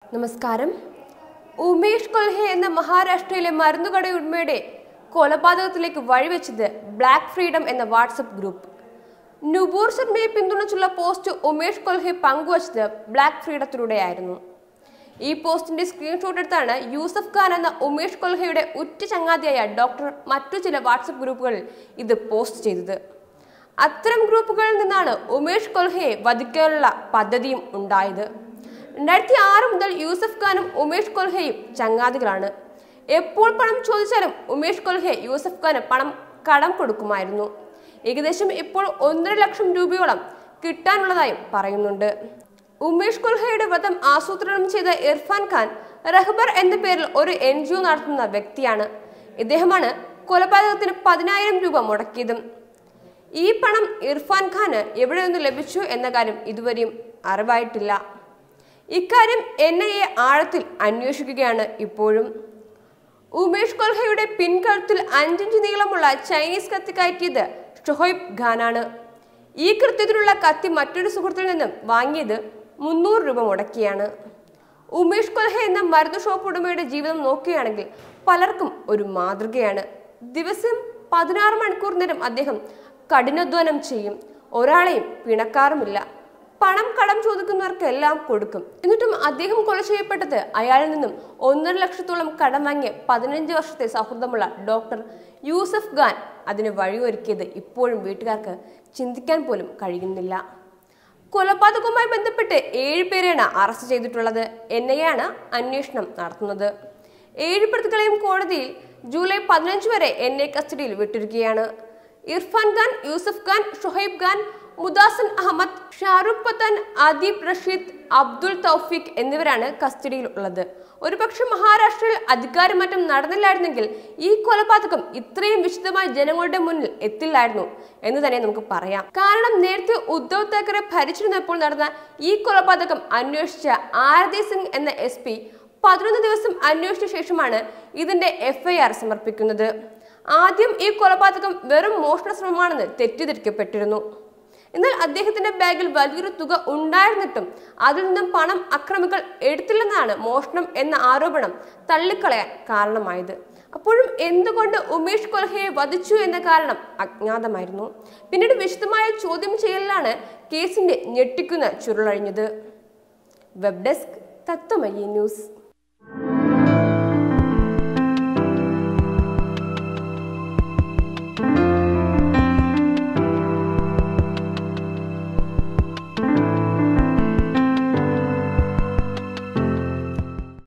നമസ്കാരം ഉമേഷ് കൊൽഹെ എന്ന മഹാരാഷ്ട്രയിലെ മരുന്നുകട ഉടമയുടെ കൊലപാതകത്തിലേക്ക് വഴിവെച്ചത് ബ്ലാക്ക് ഫ്രീഡം എന്ന വാട്സപ്പ് ഗ്രൂപ്പ് നുബൂർ ശർമ്മയെ പിന്തുണച്ചുള്ള പോസ്റ്റ് ഉമേഷ് കൊൽഹെ പങ്കുവച്ചത് ബ്ലാക്ക് ഫ്രീഡത്തിലൂടെയായിരുന്നു ഈ പോസ്റ്റിന്റെ സ്ക്രീൻഷോട്ട് എടുത്താണ് യൂസഫ് ഖാൻ എന്ന ഉമേഷ് കൊൽഹയുടെ ഉറ്റ ചങ്ങാതിയായ ഡോക്ടർ മറ്റു ചില വാട്സപ്പ് ഗ്രൂപ്പുകളിൽ ഇത് പോസ്റ്റ് ചെയ്തത് അത്തരം ഗ്രൂപ്പുകളിൽ നിന്നാണ് ഉമേഷ് കൊൽഹയെ വധിക്കാനുള്ള പദ്ധതിയും ഉണ്ടായത് രണ്ടായിരത്തി ആറ് മുതൽ യൂസഫ് ഖാനും ഉമേഷ് കൊൽഹയും ചങ്ങാതികളാണ് എപ്പോൾ പണം ചോദിച്ചാലും ഉമേഷ് കൊൽഹെ യൂസഫ് ഖാന് പണം കടം കൊടുക്കുമായിരുന്നു ഏകദേശം ഇപ്പോൾ ഒന്നര ലക്ഷം രൂപയോളം കിട്ടാനുള്ളതായും പറയുന്നുണ്ട് ഉമേഷ് കൊൽഹയുടെ വധം ആസൂത്രണം ചെയ്ത ഇർഫാൻ ഖാൻ റഹ്ബർ എന്ന പേരിൽ ഒരു എൻ ജി ഒ നടത്തുന്ന വ്യക്തിയാണ് ഇദ്ദേഹമാണ് കൊലപാതകത്തിന് പതിനായിരം രൂപ മുടക്കിയതും ഈ പണം ഇർഫാൻ ഖാന് എവിടെ നിന്ന് ലഭിച്ചു എന്ന കാര്യം ഇതുവരെയും അറിവായിട്ടില്ല ഇക്കാര്യം എൻ ഐ എ ആഴത്തിൽ അന്വേഷിക്കുകയാണ് ഇപ്പോഴും ഉമേഷ് കൊൽഹയുടെ പിൻകഴുത്തിൽ അഞ്ചിഞ്ച് നീളമുള്ള ചൈനീസ് കത്തി കയറ്റിയത് ഷൊഹൈബ് ഖാനാണ് ഈ കൃത്യത്തിലുള്ള കത്തി മറ്റൊരു സുഹൃത്തിൽ നിന്നും വാങ്ങിയത് മുന്നൂറ് രൂപ മുടക്കിയാണ് ഉമേഷ് കൊൽഹ എന്ന മരുന്ന് ഷോപ്പ് ഉടമയുടെ ജീവിതം നോക്കുകയാണെങ്കിൽ പലർക്കും ഒരു മാതൃകയാണ് ദിവസം പതിനാറ് മണിക്കൂർ നേരം അദ്ദേഹം കഠിനാധ്വാനം ചെയ്യും ഒരാളെയും പിണക്കാറുമില്ല പണം കടം ചോദിക്കുന്നവർക്കെല്ലാം കൊടുക്കും എന്നിട്ടും അദ്ദേഹം കൊല ചെയ്യപ്പെട്ടത് അയാളിൽ നിന്നും ഒന്നര ലക്ഷത്തോളം കടം വാങ്ങിയ പതിനഞ്ച് വർഷത്തെ സൗഹൃദമുള്ള ഡോക്ടർ യൂസഫ് ഖാൻ അതിന് വഴിയൊരുക്കിയത് ഇപ്പോഴും വീട്ടുകാർക്ക് ചിന്തിക്കാൻ പോലും കഴിയുന്നില്ല കൊലപാതകവുമായി ബന്ധപ്പെട്ട് ഏഴ് പേരെയാണ് അറസ്റ്റ് ചെയ്തിട്ടുള്ളത് എൻ ഐ ആണ് അന്വേഷണം നടത്തുന്നത് ഏഴ് പ്രതികളെയും കോടതിയിൽ ജൂലൈ പതിനഞ്ച് വരെ എൻ ഐ കസ്റ്റഡിയിൽ വിട്ടിരിക്കുകയാണ് ഇർഫാൻ ഖാൻ യൂസഫ് ഖാൻ ഷുഹൈബ് ഖാൻ മുദാസൻ അഹമ്മദ് ഷാറുഖ് പത്താൻ ആദിബ് റഷീദ് അബ്ദുൾ തൗഫീഖ് എന്നിവരാണ് കസ്റ്റഡിയിൽ ഉള്ളത് ഒരുപക്ഷെ മഹാരാഷ്ട്രയിൽ അധികാരമാറ്റം നടന്നില്ലായിരുന്നെങ്കിൽ ഈ കൊലപാതകം ഇത്രയും വിശദമായി ജനങ്ങളുടെ മുന്നിൽ എത്തില്ലായിരുന്നു എന്ന് തന്നെ നമുക്ക് പറയാം കാരണം നേരത്തെ ഉദ്ധവ് താക്കറെ ഭരിച്ചിരുന്നപ്പോൾ നടന്ന ഈ കൊലപാതകം അന്വേഷിച്ച ആരതി സിംഗ് എന്ന എസ് പി പതിനൊന്ന് ദിവസം അന്വേഷിച്ച ശേഷമാണ് ഇതിന്റെ എഫ്ഐആർ സമർപ്പിക്കുന്നത് ആദ്യം ഈ കൊലപാതകം വെറും മോഷണ ശ്രമമാണെന്ന് തെറ്റിദ്ധരിക്കപ്പെട്ടിരുന്നു എന്നാൽ അദ്ദേഹത്തിന്റെ ബാഗിൽ വലിയൊരു തുക ഉണ്ടായിരുന്നിട്ടും അതിൽ നിന്നും പണം അക്രമികൾ എടുത്തില്ലെന്നാണ് മോഷണം എന്ന ആരോപണം തള്ളിക്കളയാൻ കാരണമായത് അപ്പോഴും എന്തുകൊണ്ട് ഉമേഷ് കൊൽഹയെ വധിച്ചു എന്ന കാരണം അജ്ഞാതമായിരുന്നു പിന്നീട് വിശദമായ ചോദ്യം ചെയ്യലിലാണ് കേസിന്റെ ഞെട്ടിക്കുന്ന ചുരുളഴിഞ്ഞത് വെബ് ഡെസ്ക് തത്വമയി ന്യൂസ്